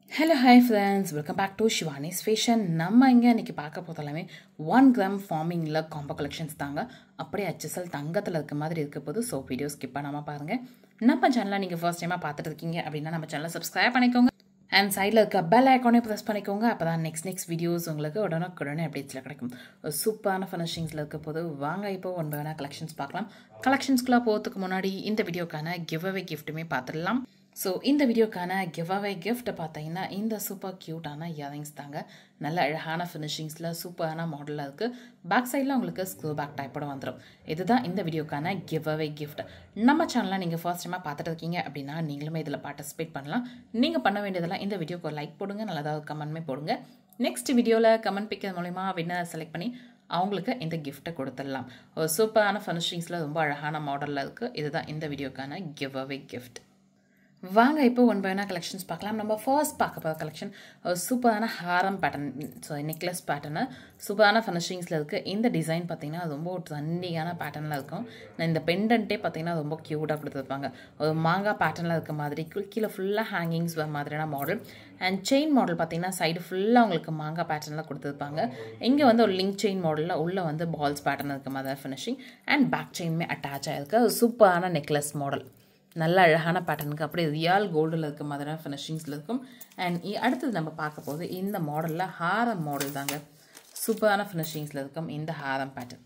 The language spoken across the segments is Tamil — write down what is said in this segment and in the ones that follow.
hello hi friends welcome back to Shivani's fashion நம்ம இங்கே இன்றைக்கி பார்க்க போது எல்லாமே ஒன் கிராம் ஃபார்மிங்கில் காம்போ கலெக்ஷன்ஸ் தாங்க அப்படியே ஹெச்எஸ்எல் தங்கத்தில் இருக்க மாதிரி இருக்க போது ஸோ வீடியோ ஸ்கிப் பண்ணாமல் பாருங்கள் நம்ம சேனலை நீங்கள் ஃபர்ஸ்ட் டைமாக பார்த்துட்டு இருக்கீங்க அப்படின்னா நம்ம சேனலை சப்ஸ்கிரைப் பண்ணிக்கோங்க அண்ட் சைடில் இருக்க பெல் ஐக்கானே ப்ரெஸ் பண்ணிக்கோங்க அப்போ தான் நெக்ஸ்ட் நெக்ஸ்ட் வீடியோஸ் உங்களுக்கு உடனுக்குடனே அப்டேட்ஸில் கிடைக்கும் ஒரு சூப்பரான ஃபினிஷிங்ஸில் இருக்க போது வாங்க இப்போ ஒன் வேணா கலெக்ஷன்ஸ் பார்க்கலாம் கலெக்ஷன்ஸ்குள்ளே போகிறதுக்கு முன்னாடி இந்த வீடியோக்கான கிவ் அவே கிஃப்ட்டுமே பார்த்துடலாம் ஸோ இந்த வீடியோக்கான கிவ் அவே கிஃப்ட் பார்த்தீங்கன்னா இந்த சூப்பர் க்யூட்டான இயரிங்ஸ் தாங்க நல்ல அழகான ஃபினிஷிங்ஸில் சூப்பரான மாடலில் இருக்குது பேக் சைடில் உங்களுக்கு ஸ்க்ரூ பேக் டைப்போட வந்துடும் இதுதான் இந்த வீடியோக்கான கிவ் அவே கிஃப்ட் நம்ம சேனலில் நீங்கள் ஃபர்ஸ்ட் டைமாக பார்த்துட்டு இருக்கீங்க அப்படின்னா நீங்களுமே இதில் பார்ட்டிசிபேட் பண்ணலாம் நீங்கள் பண்ண வேண்டியதெல்லாம் இந்த வீடியோக்கு ஒரு லைக் போடுங்க நல்லதாக ஒரு கமெண்ட்மே போடுங்க நெக்ஸ்ட் வீடியோவில் கமெண்ட் பிக்கிறது மூலிமா வின்னர் செலக்ட் பண்ணி அவங்களுக்கு இந்த கிஃப்ட்டை கொடுத்துடலாம் ஒரு சூப்பரான ஃபினிஷிங்ஸில் ரொம்ப அழகான மாடலில் இருக்குது இதுதான் இந்த வீடியோக்கான கிவ் அவே கிஃப்ட் வாங்க இப்போ ஒன் பை ஒன்னா கலெக்ஷன்ஸ் பார்க்கலாம் நம்ம ஃபர்ஸ்ட் பார்க்க போகிற கலெக்ஷன் ஒரு சூப்பரான ஹாரம் பேட்டர்ன் ஸோ நெக்லஸ் பேட்டர்னு சூப்பரான ஃபினிஷிங்ஸில் இருக்குது இந்த டிசைன் பார்த்தீங்கன்னா ரொம்ப ட்ரெண்டிங்கான பேட்டர்னில் இருக்கும் இந்த பெண்டன்ட்டே பார்த்தீங்கன்னா ரொம்ப க்யூட்டாக கொடுத்துருப்பாங்க ஒரு மாங்காய் பேட்டர்னில் இருக்க மாதிரி கீழே ஃபுல்லாக ஹேங்கிங்ஸ் வர மாதிரியான மாடல் அண்ட் செயின் மாடல் பார்த்தீங்கன்னா சைடு ஃபுல்லாக உங்களுக்கு மாங்காய் பேட்டர்னில் கொடுத்துருப்பாங்க இங்கே வந்து ஒரு லிங்க் செயின் மாடலில் உள்ளே வந்து பால்ஸ் பேட்டர்ன் இருக்க மாதிரி ஃபினிஷிங் அண்ட் பேக் செயின்மே அட்டாச் ஆகிருக்கு சூப்பரான நெக்லஸ் மாடல் நல்ல அழகான பேட்டர்னுக்கு அப்படியே ரியால் கோல்டில் இருக்க மாதிரியான ஃபினிஷிங்ஸில் இருக்கும் அண்ட் அடுத்தது நம்ம பார்க்க போது இந்த மாடலில் ஹாரம் மாடல் தாங்க சூப்பரான ஃபினிஷிங்ஸில் இருக்கும் இந்த ஹாரம் பேட்டர்ன்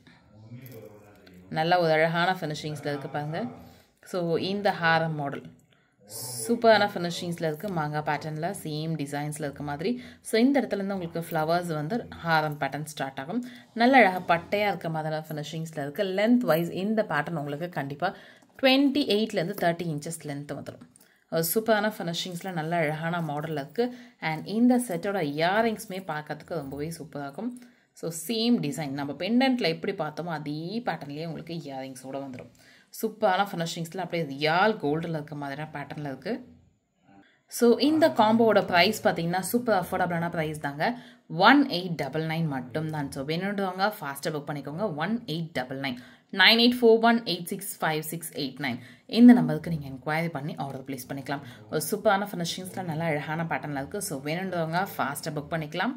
நல்ல ஒரு அழகான ஃபினிஷிங்ஸில் இருக்குது பாருங்க ஸோ இந்த ஹாரம் மாடல் சூப்பரான ஃபினிஷிங்ஸில் இருக்குது மாங்காய் பேட்டர்னில் சேம் டிசைன்ஸில் இருக்க மாதிரி ஸோ இந்த இடத்துலேருந்து உங்களுக்கு ஃப்ளவர்ஸ் வந்து ஹாரம் பேட்டர்ன் ஸ்டார்ட் ஆகும் நல்ல அழகாக பட்டையாக இருக்க மாதிரியான ஃபினிஷிங்ஸில் இருக்குது லென்த் வைஸ் இந்த பேட்டர்ன் உங்களுக்கு கண்டிப்பாக டுவெண்ட்டி எயிட்லேருந்து தேர்ட்டி இன்ச்சஸ் லென்த் வந்துடும் சூப்பரான ஃபினிஷிங்ஸில் நல்ல அழகான மாடல் இருக்குது அண்ட் இந்த செட்டோட இயரிங்ஸுமே பார்க்கறதுக்கு ரொம்பவே சூப்பராக இருக்கும் ஸோ சேம் டிசைன் நம்ம பெண்டன்ட்டில் எப்படி பார்த்தோமோ அதே பேட்டர்ன்லேயே உங்களுக்கு இயரிங்ஸோடு வந்துடும் சூப்பரான ஃபினிஷிங்ஸில் அப்படியே ரியால் கோல்டில் இருக்க மாதிரியான பேட்டர்னில் இருக்குது ஸோ இந்த காம்போவோட ப்ரைஸ் பார்த்தீங்கன்னா சூப்பர் அஃபோர்டபுளான ப்ரைஸ் தாங்க ஒன் எயிட் டபுள் நைன் மட்டும் தான் ஸோ வேணுன்றவங்க ஃபாஸ்ட்டாக புக் பண்ணிக்கோங்க one eight double nine nine eight four one eight six five six eight nine இந்த நம்பருக்கு நீங்கள் என்கொயரி பண்ணி ஆர்டர் ப்ளேஸ் பண்ணிக்கலாம் ஒரு சூப்பரான ஃபினிஷிங்ஸில் நல்லா அழகான பேட்டர்னில் இருக்குது ஸோ வேணுன்றவங்க ஃபாஸ்ட்டாக புக் பண்ணிக்கலாம்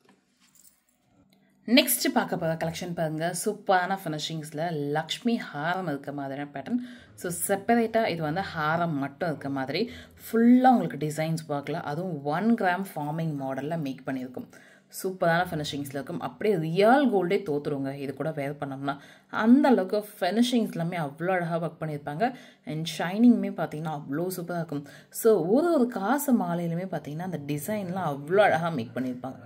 நெக்ஸ்ட் பார்க்க போகிற கலெக்ஷன் பாருங்க சூப்பரான ஃபினிஷிங்ஸில் லக்ஷ்மி ஹாரம் இருக்க மாதிரியான பேட்டர்ன் ஸோ செப்பரேட்டாக இது வந்து ஹாரம் மட்டும் இருக்க மாதிரி ஃபுல்லாக உங்களுக்கு டிசைன்ஸ் ஒர்க்கில் அதுவும் ஒன் கிராம் ஃபார்மிங் மாடலில் மேக் பண்ணியிருக்கும் சூப்பரான ஃபினிஷிங்ஸில் இருக்கும் அப்படியே ரியல் கோல்டே தோற்றுருங்க இது கூட வேர் பண்ணோம்னா அந்த அளவுக்கு ஃபினிஷிங்ஸ் எல்லாமே அவ்வளோ அழகாக ஒர்க் பண்ணியிருப்பாங்க அண்ட் ஷைனிங்குமே பார்த்தீங்கன்னா அவ்வளோ சூப்பராக இருக்கும் ஸோ ஒரு ஒரு காசு மாலையிலுமே பார்த்தீங்கன்னா அந்த டிசைன்லாம் அவ்வளோ அழகாக மேக் பண்ணியிருப்பாங்க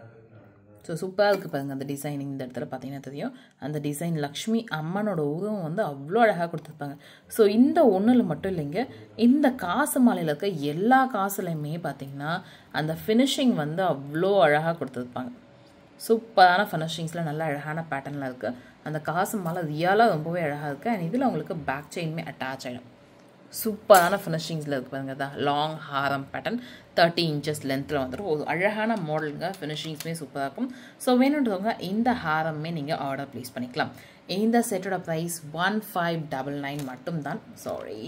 ஸோ சூப்பராக இருக்குது பாருங்கள் அந்த டிசைனிங் இந்த இடத்துல பார்த்தீங்கன்னா தெரியும் அந்த டிசைன் லக்ஷ்மி அம்மனோட உருவம் வந்து அவ்வளோ அழகாக கொடுத்துருப்பாங்க ஸோ இந்த ஒன்றில் மட்டும் இல்லைங்க இந்த காசு மாலையில் இருக்க எல்லா காசுலையுமே பார்த்தீங்கன்னா அந்த ஃபினிஷிங் வந்து அவ்வளோ அழகாக கொடுத்துருப்பாங்க சூப்பரான ஃபினிஷிங்ஸில் நல்ல அழகான பேட்டர்னில் இருக்குது அந்த காசு மாலை ரியலாக ரொம்பவே அழகாக இருக்குது அண்ட் இதில் உங்களுக்கு பேக் செயின்மே அட்டாச் ஆகிடும் சூப்பரான ஃபினிஷிங்ஸில் இருக்கு பாருங்க தான் லாங் ஹாரம் பேட்டர்ன் தேர்ட்டி இன்ச்சஸ் லென்த்தில் வந்துடும் ஒரு அழகான மாடலுங்க ஃபினிஷிங்ஸுமே சூப்பராக இருக்கும் ஸோ வேணுன்றவங்க இந்த ஹாரமே நீங்கள் ஆர்டர் ப்ளேஸ் பண்ணிக்கலாம் இந்த செட்டோட price one five double nine மட்டும்தான் sorry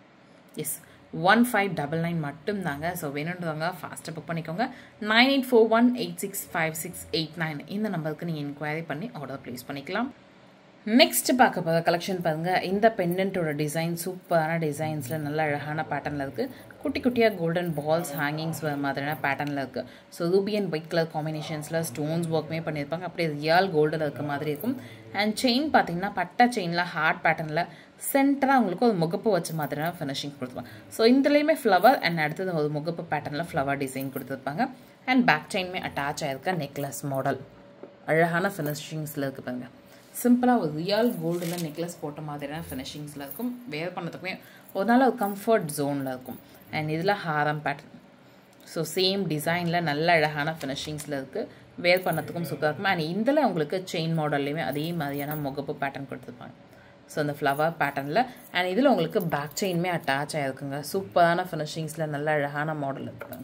yes one five double nine மட்டும் தாங்க ஸோ வேணுன்றவங்க ஃபாஸ்ட்டாக புக் பண்ணிக்கோங்க nine eight four one eight six five six eight nine இந்த நம்பருக்கு நீங்கள் என்கொயரி பண்ணி ஆர்டர் ப்ளேஸ் பண்ணிக்கலாம் நெக்ஸ்ட் பார்க்க போகிற கலெக்ஷன் பாருங்கள் இந்த பெண்டன்ட்டோட டிசைன் சூப்பரான டிசைன்ஸில் நல்ல அழகான பேட்டர்னில் இருக்குது குட்டி குட்டியாக கோல்டன் பால்ஸ் ஹேங்கிங்ஸ் வர மாதிரியான பேட்டர்னில் இருக்குது so ruby and white colour காம்பினேஷன்ஸில் ஸ்டோன்ஸ் ஒர்க்குமே பண்ணியிருப்பாங்க அப்படியே ரியல் கோல்டில் இருக்க மாதிரி இருக்கும் அண்ட் செயின் பார்த்தீங்கன்னா பட்டா செயினில் ஹார்ட் பேட்டர்னில் சென்டராக உங்களுக்கு ஒரு முகப்பு வச்ச மாதிரியான ஃபினிஷிங் கொடுத்துருப்பாங்க ஸோ இதுலேயுமே ஃப்ளவர் அண்ட் அடுத்தது ஒரு முகப்பு பேட்டர்னில் ஃப்ளவர் டிசைன் கொடுத்துருப்பாங்க அண்ட் பேக் செயின்மே அட்டாச் ஆயிருக்க நெக்லஸ் மாடல் அழகான ஃபினிஷிங்ஸில் இருக்குது பாருங்கள் சிம்பிளாக ஒரு ரியல் கோல்டில் நெக்லஸ் போட்ட மாதிரியான ஃபினிஷிங்ஸில் இருக்கும் வேர் பண்ணதுக்குமே ஒரு நாள் ஒரு கம்ஃபர்ட் ஜோனில் இருக்கும் அண்ட் இதில் ஹாரம் பேட்டர்ன் ஸோ சேம் டிசைனில் நல்ல அழகான ஃபினிஷிங்ஸில் இருக்குது வேர் பண்ணதுக்கும் சூப்பராக இருக்கும் அண்ட் இதில் உங்களுக்கு செயின் மாடல்லையுமே அதே மாதிரியான முகப்பு பேட்டர்ன் கொடுத்துருப்பாங்க ஸோ அந்த ஃப்ளவர் பேட்டர்னில் அண்ட் இதில் உங்களுக்கு பேக் செயின்மே அட்டாச் ஆகிருக்குங்க சூப்பரான ஃபினிஷிங்ஸில் நல்ல அழகான மாடல் இருக்குங்க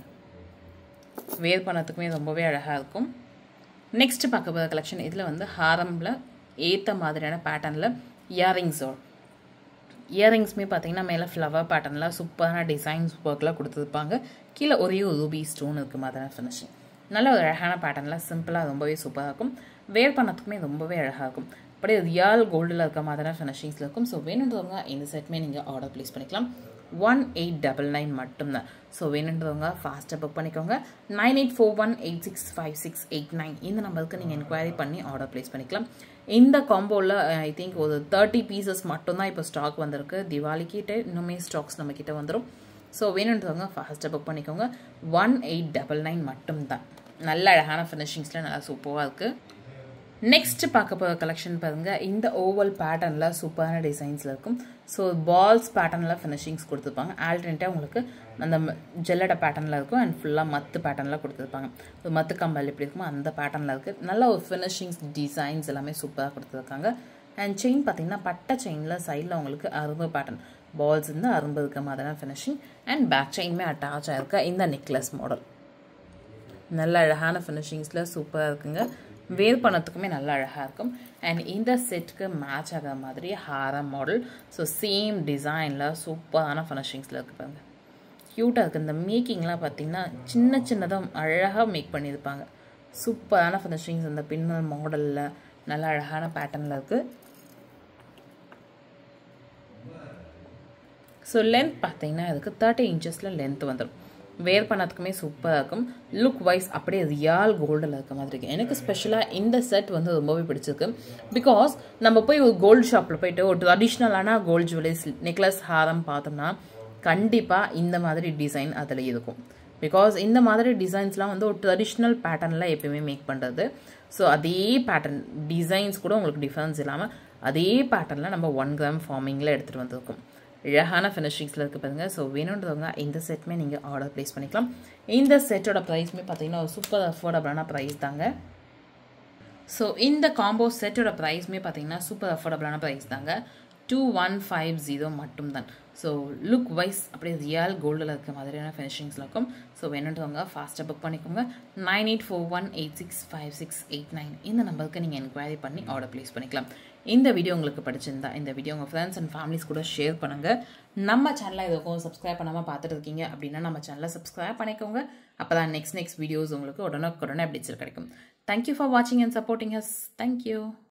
வேர் பண்ணதுக்குமே ரொம்பவே அழகாக இருக்கும் நெக்ஸ்ட் பார்க்க போகிற கலெக்ஷன் இதில் வந்து ஹாரமில் ஏற்ற மாதிரியான பேட்டர்னில் இயரிங்ஸோட இயரிங்ஸுமே பார்த்தீங்கன்னா மேலே ஃப்ளவர் பேட்டர்னில் சூப்பரான டிசைன்ஸ் ஒர்க்லாம் கொடுத்துருப்பாங்க கீழே ஒரே ஒரு ரூபி ஸ்டோன் இருக்க மாதிரியான ஃபினிஷிங் நல்ல ஒரு அழகான பேட்டர்னில் சிம்பிளாக ரொம்பவே சூப்பராக இருக்கும் வேர் பண்ணதுக்குமே ரொம்பவே அழகாக இருக்கும் அப்படியே ரியல் கோல்டில் இருக்க மாதிரியான ஃபினிஷிங்ஸில் இருக்கும் ஸோ வேணுன்றவங்க இந்த செட்மே நீங்கள் ஆர்டர் ப்ளேஸ் பண்ணிக்கலாம் ஒன் எயிட் டபுள் நைன் மட்டும்தான் ஸோ வேணுன்றவங்க ஃபாஸ்ட்டாக புக் பண்ணிக்கோங்க nine eight four one eight six five six eight nine இந்த நம்பருக்கு நீங்கள் என்கொயரி பண்ணி ஆர்டர் ப்ளேஸ் பண்ணிக்கலாம் இந்த காம்போவில் ஐ திங்க் ஒரு தேர்ட்டி பீசஸ் மட்டும்தான் இப்போ ஸ்டாக் வந்திருக்கு திவாலிக்கிட்ட இன்னுமே ஸ்டாக்ஸ் நம்மக்கிட்ட வந்துடும் ஸோ வேணுன்றவங்க ஃபாஸ்ட்டாக புக் பண்ணிக்கோங்க ஒன் எயிட் டபுள் நைன் மட்டும்தான் நல்ல அழகான ஃபினிஷிங்ஸில் நல்லா சூப்பராக இருக்குது நெக்ஸ்ட் பார்க்க போகிற கலெக்ஷன் பாருங்கள் இந்த ஓவல் பேட்டர்னில் சூப்பரான டிசைன்ஸில் இருக்கும் ஸோ பால்ஸ் பேட்டர்னில் ஃபினிஷிங்ஸ் கொடுத்துருப்பாங்க ஆல்டர்னேட்டாக உங்களுக்கு அந்த ஜெல்லட பேட்டர்னில் இருக்கும் அண்ட் ஃபுல்லாக மத்து பேட்டர்னில் கொடுத்துருப்பாங்க ஸோ மத்து கம்பல் எப்படி இருக்குமோ அந்த பேட்டர்னில் இருக்குது நல்ல ஒரு ஃபினிஷிங்ஸ் டிசைன்ஸ் எல்லாமே சூப்பராக கொடுத்துருக்காங்க அண்ட் செயின் பார்த்தீங்கன்னா பட்டை செயினில் சைடில் உங்களுக்கு அரும்பு பேட்டர்ன் பால்ஸ் இருந்து அரும்பு இருக்க மாதிரியான ஃபினிஷிங் அண்ட் பேக் செயின்மே அட்டாச் ஆகிருக்க இந்த நெக்லஸ் மாடல் நல்ல அழகான ஃபினிஷிங்ஸில் சூப்பராக இருக்குங்க வேர் பண்ணத்துக்குமே நல்லா அழகாக இருக்கும் அண்ட் இந்த செட்டுக்கு மேட்ச் ஆகிற மாதிரி ஹாரம் மாடல் ஸோ சேம் டிசைனில் சூப்பரான ஃபினிஷிங்ஸில் இருக்குது பாருங்க க்யூட்டாக இருக்குது இந்த மேக்கிங்லாம் பார்த்தீங்கன்னா சின்ன சின்னதாக அழகாக மேக் பண்ணியிருப்பாங்க சூப்பரான ஃபினிஷிங்ஸ் இந்த பின்னல் மாடலில் நல்ல அழகான பேட்டர்னில் இருக்குது ஸோ லென்த் பார்த்தீங்கன்னா அதுக்கு தேர்ட்டி இன்ச்சஸில் லென்த் வந்துடும் வேர் பண்ணதுக்குமே சூப்பராக இருக்கும் லுக் வைஸ் அப்படியே ரியால் கோல்டில் இருக்க மாதிரி இருக்குது எனக்கு ஸ்பெஷலாக இந்த செட் வந்து ரொம்பவே பிடிச்சிருக்கு பிகாஸ் நம்ம போய் ஒரு கோல்டு ஷாப்பில் போயிட்டு ஒரு ட்ரெடிஷ்னலான கோல்டு ஜுவல்லரிஸ் நெக்லஸ் ஹாரம் பார்த்தோம்னா கண்டிப்பாக இந்த மாதிரி டிசைன் அதில் இருக்கும் பிகாஸ் இந்த மாதிரி டிசைன்ஸ்லாம் வந்து ஒரு ட்ரெடிஷ்னல் பேட்டர்னில் எப்பயுமே மேக் பண்ணுறது ஸோ அதே பேட்டர்ன் டிசைன்ஸ் கூட உங்களுக்கு டிஃப்ரென்ஸ் இல்லாமல் அதே பேட்டர்னில் நம்ம ஒன் கிராம் ஃபார்மிங்கில் எடுத்துகிட்டு வந்திருக்கோம் அழகான ஃபினிஷிங்ஸில் இருக்குது பாருங்கள் ஸோ வேணுன்றவங்க இந்த செட்மே நீங்கள் ஆர்டர் ப்ளேஸ் பண்ணிக்கலாம் இந்த செட்டோட ப்ரைஸ்மே பார்த்தீங்கன்னா ஒரு சூப்பர் அஃபோர்டபுளான ப்ரைஸ் தாங்க ஸோ இந்த காம்போ செட்டோட ப்ரைஸ்மே பார்த்தீங்கன்னா சூப்பர் அஃபோர்டபுளான ப்ரைஸ் தாங்க டூ ஒன் ஃபைவ் ஜீரோ மட்டும்தான் ஸோ லுக் வைஸ் அப்படியே ரியல் கோல்டில் இருக்க மாதிரியான ஃபினிஷிங்ஸில் இருக்கும் ஸோ வேணுன்றவங்க ஃபாஸ்ட்டாக புக் பண்ணிக்கோங்க nine eight four one eight six five six eight nine இந்த நம்பருக்கு நீங்கள் என்கொயரி பண்ணி ஆர்டர் ப்ளேஸ் பண்ணிக்கலாம் இந்த வீடியோ உங்களுக்கு பிடிச்சிருந்தா இந்த வீடியோ உங்கள் ஃப்ரெண்ட்ஸ் அண்ட் ஃபேமிலிஸ் கூட ஷேர் பண்ணுங்கள் நம்ம சேனலை இதுக்கும் சப்ஸ்கிரைப் பண்ணாமல் பார்த்துட்டு இருக்கீங்க அப்படின்னா நம்ம சேனலை சப்ஸ்கிரைப் பண்ணிக்கோங்க அப்போ தான் நெக்ஸ்ட் நெக்ஸ்ட் வீடியோஸ் உங்களுக்கு உடனுக்குடனே அப்டேட்ஸ் கிடைக்கும் தேங்க்யூ ஃபார் வாட்சிங் அண்ட் சப்போர்ட்டிங் ஹஸ் தேங்க்யூ